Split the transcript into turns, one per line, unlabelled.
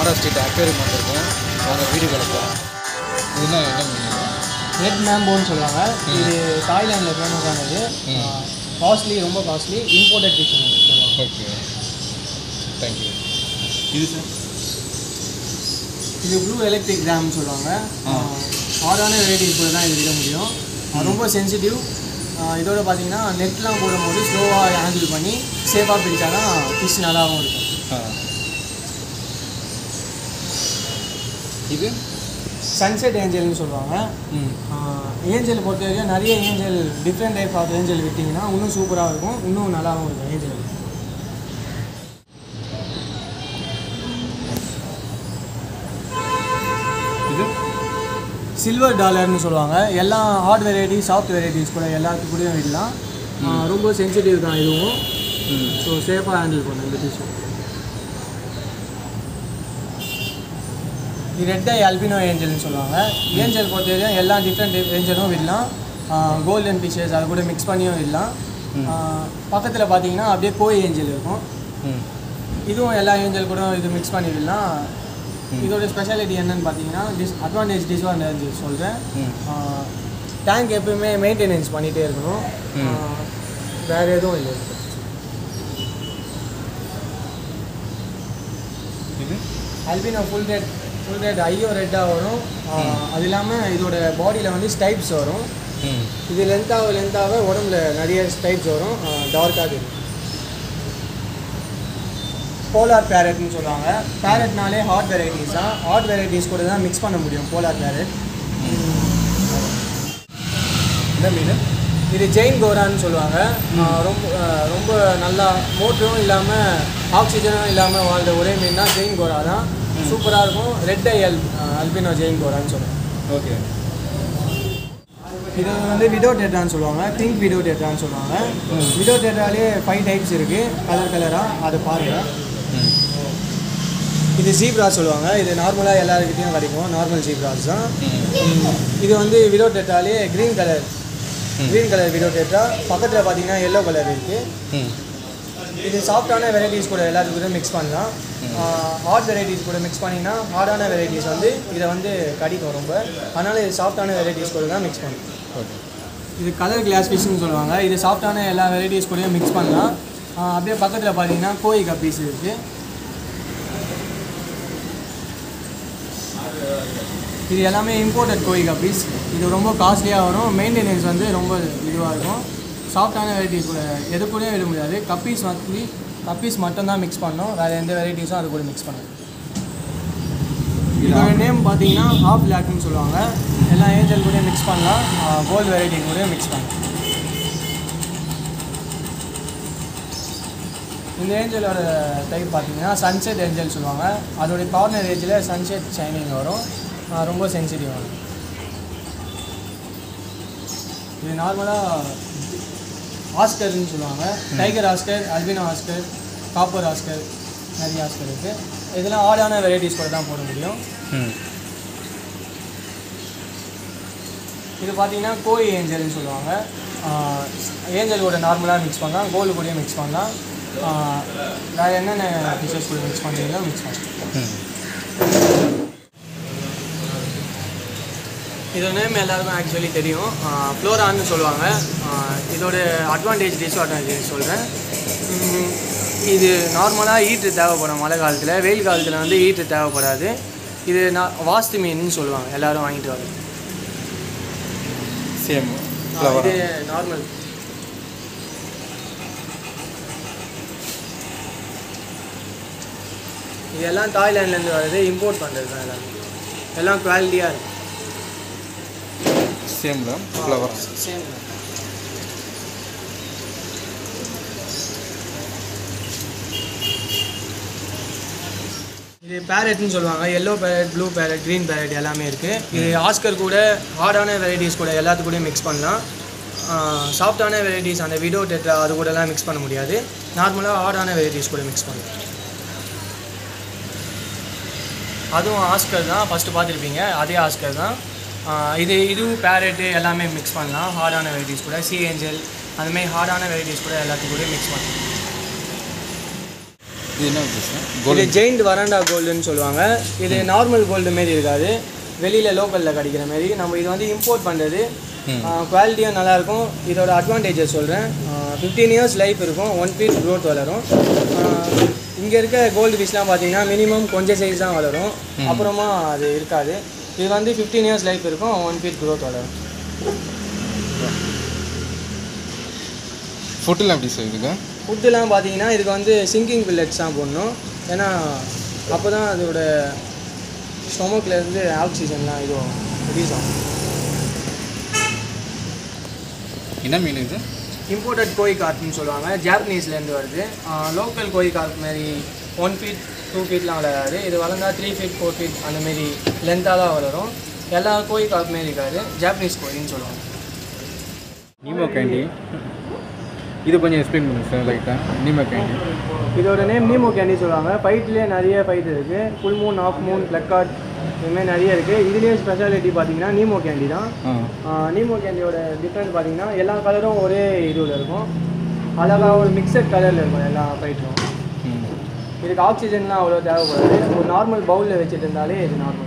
மாடா street aquarium வந்திருக்கோம் வாங்க வீடியோ கலப்போம் இதுனா என்ன மீனிங்
ரெட் மேம்போன்னு சொல்லுவாங்க இது தாய்லாண்டில் ஃபேமஸானது காஸ்ட்லி ரொம்ப காஸ்ட்லி இம்போர்ட்டட் ஃபிஷ் சொல்லுவாங்க
ஓகே தேங்க்யூ இது சார்
இது ப்ளூ எலக்ட்ரிக் கிராம்னு சொல்லுவாங்க ஆடான வெரைட்டிஸ் கூட தான் இது விட முடியும் அஹ் ரொம்ப சென்சிட்டிவ் இதோட பார்த்தீங்கன்னா நெட்லாம் போடும்போது ஸ்லோவாக ஹேண்டில் பண்ணி சேஃபாக பிடிச்சா தான் ஃபிஷ் நல்லாவும் இருக்கும்
ஆ இது
சன்செட் ஏஞ்சல்னு சொல்லுவாங்க
ம்
ஏஞ்சல் பொறுத்த வரைக்கும் நிறைய angel different type of angel விட்டிங்கன்னா இன்னும் சூப்பராக இருக்கும் இன்னும் நல்லாவும் இருக்கும் ஏஞ்சல்
இது
சில்வர் டாலர்னு சொல்லுவாங்க எல்லா ஹார்ட் வெரைட்டி சாஃப்ட் வெரைட்டிஸ் கூட எல்லாத்துக்கூடயும் விடலாம் ஆஹ் ரொம்ப சென்சிட்டிவ் தான் இதுவும்
ம்
ஸோ சேஃபாக ஹேண்டில் பண்ணும் இந்த டிஷ்ஷு இது ரெட் ஐ அல்பினோ ஏஞ்சல்னு சொல்லுவாங்க ஏஞ்சல் பொறுத்த வரைக்கும் எல்லா டிஃப்ரெண்ட் ஏஞ்சலும் விடலாம் கோல்டன் ஃபிஷஸ் அது கூட மிக்ஸ் பண்ணியும் விடலாம் பக்கத்தில் பார்த்தீங்கன்னா அப்படியே கோய் ஏஞ்சல் இருக்கும்
ம்
இதுவும் எல்லா ஏஞ்சல் கூட இது மிக்ஸ் பண்ணி விடலாம் இதோட ஸ்பெஷாலிட்டி என்னன்னு பார்த்தீங்கன்னா டிஸ் அட்வான்டேஜ் டிஸ்அட்வான்டேஜ் சொல்கிறேன்
ம்
டேங்க் எப்பவுமே மெயின்டெனன்ஸ் பண்ணிகிட்டே இருக்கணும்
ம்.
ஆஹ் வேறு எதுவும் இல்லை
இது
albino full red full red ஐயோ ரெட்டாக வரும் ஆஹ் அது இல்லாமல் இதோட பாடியில் வந்து ஸ்டைப்ஸ் வரும்
ம்
இது லென்த்தாக லென்த்தாக உடம்புல நிறைய ஸ்டைப்ஸ் வரும் டார்க்காக இருக்கும் போலார் பேரட்னு சொல்லுவாங்க பேரட்னாலே ஹாட் வெரைட்டிஸ் தான் ஹாட் வெரைட்டிஸ் கூட தான் மிக்ஸ் பண்ண முடியும் போலார் பேரட்
என்ன மீன்
இது ஜெயின் கோரான்னு சொல்லுவாங்க ஆஹ் ரொம்ப ஆஹ் ரொம்ப நல்லா மோட்டரும் இல்லாமல் ஆக்சிஜனும் இல்லாமல் வாழ்ந்த ஒரே மீன் தான் ஜெயின் கோரா தான் சூப்பராக இருக்கும் ரெட் ஐ அல் அல்பினோ ஜெயின் கோரான்னு சொல்லுவாங்க
ஓகே
இது வந்து விடோ டெட்ரான்னு சொல்லுவாங்க பிங்க் விடோ டெட்ரான்னு சொல்லுவாங்க விடோ டெட்ராலே ஃபைவ் டைப்ஸ் இருக்குது கலர் கலராக அதை பாருங்கள்
ம்
இது ஜீப்ரா சொல்லுவாங்க இது நார்மலாக எல்லாருக்கிட்டையும் கிடைக்கும் நார்மல் ஜீப்ராஸ் தான்
ம்
இது வந்து விடோ டெட்ராலே green colour green colour widow tetra பக்கத்தில் பார்த்தீங்கன்னா எல்லோ கலர் இருக்குது
ம்
இது சாஃப்டான வெரைட்டிஸ் கூட எல்லாத்துக்கும் கூட மிக்ஸ் பண்ணலாம் ஹார்ட் வெரைட்டிஸ் கூட மிக்ஸ் பண்ணிங்கன்னா ஹார்டான வெரைட்டிஸ் வந்து இதை வந்து கடிக்கும் ரொம்ப அதனால் இது சாஃப்டான வெரைட்டிஸ் கூட தான் மிக்ஸ் பண்ணணும்
ஓகே
இது கலர் கிளாஸ் ஃபிஷ்னு சொல்லுவாங்க இது சாஃப்டான எல்லா வெரைட்டிஸ் கூடயும் மிக்ஸ் பண்ணலாம் ஆஹ் அப்படியே பக்கத்தில் பார்த்தீங்கன்னா கோழி கப்பீஸ் இருக்குது இது எல்லாமே இம்போர்ட்டட் கோழி கப்பீஸ் இது ரொம்ப காஸ்ட்லியாக வரும் மெயின்டெனன்ஸ் வந்து ரொம்ப இதுவாக இருக்கும் சாஃப்டான வெரைட்டிஸ் கூட எது கூடயும் விட முடியாது கப்பீஸ் வந்து கப்பீஸ் மட்டும்தான் மிக்ஸ் பண்ணணும் வேறு எந்த வெரைட்டிஸும் அது கூட மிக்ஸ் பண்ணணும் இதோட நேம் பார்த்தீங்கன்னா ஹாஃப் லேக்னு சொல்லுவாங்க எல்லா ஏஞ்சல் கூட மிக்ஸ் பண்ணலாம் கோல்டு வெரைட்டி கூட மிக்ஸ் பண்ணலாம் இந்த ஏஞ்சலோட டைப் பார்த்தீங்கன்னா சன்செட் ஏஞ்சல் சொல்லுவாங்க அதோட கார்னர் ஏஜில் சன்செட் ஷைனிங் வரும் ஆஹ் ரொம்ப சென்சிட்டிவ் வரும் இது நார்மலாக ஆஸ்கர்னு சொல்லுவாங்க tiger oscar albino oscar copper oscar நிறைய ஆஸ்கர் இருக்குது இதெல்லாம் ஆடான வெரைட்டிஸ் கூட தான் போட முடியும்
ம்
இது பார்த்தீங்கன்னா கோய் ஏஞ்சல்னு சொல்லுவாங்க ஏஞ்சல் கூட நார்மலாக மிக்ஸ் பண்ணலாம் கோல்டு கூடயும் மிக்ஸ் பண்ணலாம் ஆஹ் வேறு என்னென்ன ஃபிஷஸ் கூட மிக்ஸ் பண்ணுறீங்களோ மிக்ஸ் பண்ணலாம்
ம்
இதோட நேம் எல்லாருக்கும் ஆக்சுவலி தெரியும் ஃப்ளோரான்னு சொல்லுவாங்க ஆஹ் இதோட அட்வான்டேஜ் டிஸ்அட்வான்டேஜ் சொல்கிறேன் இது நார்மலாக ஹீட்ரு தேவைப்படும் மழை காலத்தில் வெயில் காலத்தில் வந்து ஹீட்ரு தேவைப்படாது இது நான் வாஸ்து மீன்னு சொல்லுவாங்க எல்லாரும் வாங்கிட்டு வர
சேம்
இது
ஃப்ளவர்
நார்மல் இது எல்லாம் தாய்லாண்ட்லேருந்து வருது இம்போர்ட் பண்ணுறது தான் எல்லாம் எல்லாம் குவாலிட்டியாக இருக்கும்
சேமில் ஃப்ளவர்
சேம் இது பேரட்னு சொல்லுவாங்க yellow parrot blue parrot green parrot எல்லாமே இருக்குது இது ஆஸ்கர் கூட ஹார்டான வெரைட்டிஸ் கூட எல்லாத்து கூடயும் மிக்ஸ் பண்ணலாம் சாஃப்டான வெரைட்டிஸ் அந்த விடோ டெட்ரா அது கூடலாம் மிக்ஸ் பண்ண முடியாது நார்மலாக ஹார்டான வெரைட்டிஸ் கூட மிக்ஸ் பண்ணலாம் அதுவும் ஆஸ்கர் தான் ஃபஸ்ட்டு பார்த்துருப்பீங்க அதே ஆஸ்கர் தான் ஆஹ் இது இதுவும் பேரட்டு எல்லாமே மிக்ஸ் பண்ணலாம் ஹார்டான வெரைட்டிஸ் கூட சி ஏஞ்சல் அதுமாதிரி ஹார்டான வெரைட்டிஸ் கூட எல்லாத்துக்கும் கூட மிக்ஸ் பண்ணலாம்
இது என்ன பேசுகிறேன்
இது
கோல்டு
ஜெயிண்ட் வராண்டா கோல்டுன்னு சொல்லுவாங்க இது நார்மல் கோல்டு மாரி இருக்காது வெளியில் லோக்கலில் கிடைக்கிற மாரி நம்ம இது வந்து இம்போர்ட் பண்ணுறது
ம்.
குவாலிட்டியும் நல்லாயிருக்கும் இதோட அட்வான்டேஜஸ் சொல்கிறேன் ஃபிஃப்டீன் இயர்ஸ் லைஃப் இருக்கும் ஒன் ஃபீட் க்ரோத் வளரும் இங்கே இருக்க கோல்டு ஃபிஷ்லாம் பார்த்தீங்கன்னா மினிமம் கொஞ்சம் சைஸ் தான் வளரும் அப்புறமா அது இருக்காது இது வந்து ஃபிஃப்டீன் இயர்ஸ் லைஃப் இருக்கும் ஒன் ஃபீட் க்ரோத் வளரும்
ஃபுட்டெல்லாம் எப்படி சார் இதுக்கு
ஃபுட்டுலாம் பார்த்தீங்கன்னா இதுக்கு வந்து சிங்கிங் பில்லட்ஸ் தான் போடணும் ஏன்னா அப்போ தான் அதோட ஸ்டொமக்கில் இருந்து ஆக்சிஜன்லாம் இதுவும் ரிலீஸ் ஆகும்
என்ன மீன் இது
இம்போர்ட்டட் கோழி கார்ப்னு சொல்லுவாங்க ஜாப்பனீஸ்லேருந்து வருது லோக்கல் கோழி கார்ப் மாதிரி ஒன் ஃபீட் டூ ஃபீட்லாம் வளராது இது வளர்ந்தா த்ரீ ஃபீட் ஃபோர் ஃபீட் அந்த மாரி லென்த்தாக தான் வளரும் எல்லா கோழி கார்ப் மாரி இருக்காது ஜாப்பனீஸ் கோழின்னு சொல்லுவாங்க
நீமோ கேண்டி இது கொஞ்சம் எக்ஸ்பிளைன் பண்ணுங்க சார் லைட்டாக நீமோ கேண்டி
இதோட நேம் நீமோ கேண்டி சொல்லுவாங்க ஃபைட்லேயே நிறைய ஃபைட் இருக்குது full moon half moon plakat இதுமாதிரி நிறைய இருக்குது இதுலேயே ஸ்பெஷாலிட்டி பார்த்தீங்கன்னா நீமோ கேண்டி தான்
ஆ
நீமோ கேண்டியோட டிஃப்ரெண்ட் பார்த்தீங்கன்னா எல்லா கலரும் ஒரே இதுவில் இருக்கும் அழகாக ஒரு மிக்சட் கலரில் இருக்கும் எல்லா ஃபைட்டும்
ம்
இதுக்கு ஆக்சிஜன்லாம் அவ்வளோ தேவைப்படாது ஒரு நார்மல் பவுலில் வச்சுட்டு இருந்தாலே இது நார்மல்